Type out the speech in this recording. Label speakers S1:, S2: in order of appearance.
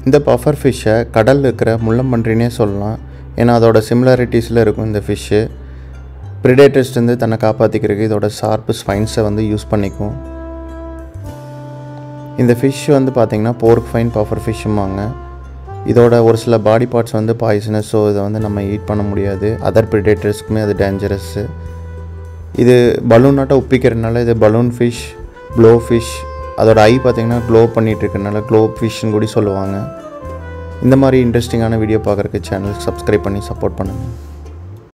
S1: இந்த பஃபர் ஃபிஷ்ஷை கடலில் இருக்கிற முள்ளம்பன்றினே சொல்லலாம் ஏன்னா அதோட சிமிலாரிட்டிஸில் இருக்கும் இந்த ஃபிஷ்ஷு ப்ரிடேட்டர்ஸ்லேருந்து தன்னை காப்பாற்றிக்கிறதுக்கு இதோட ஷார்ப்பு ஸ்பைன்ஸை வந்து யூஸ் பண்ணிக்கும் இந்த ஃபிஷ் வந்து பார்த்திங்கன்னா போர்க் ஃபைன் பஃபர் ஃபிஷ்ஷுமாங்க இதோட ஒரு சில பாடி பார்ட்ஸ் வந்து பாய்சனஸ் ஸோ இதை வந்து நம்ம ஈட் பண்ண முடியாது அதர் ப்ரிடேட்டர்ஸ்க்குமே அது டேஞ்சரஸ்ஸு இது பலூனாட்டம் உப்பிக்கிறதுனால இது பலூன் ஃபிஷ் ப்ளோ ஃபிஷ் அதோட ஐ பார்த்திங்கன்னா க்ளோ பண்ணிகிட்டு இருக்கறனால க்ளோ ஃபிஷ்னு கூட சொல்லுவாங்க இந்த மாதிரி இன்ட்ரெஸ்டிங்கான வீடியோ பார்க்குறக்கு சேனல் சப்ஸ்கிரைப் பண்ணி சப்போர்ட் பண்ணுங்கள்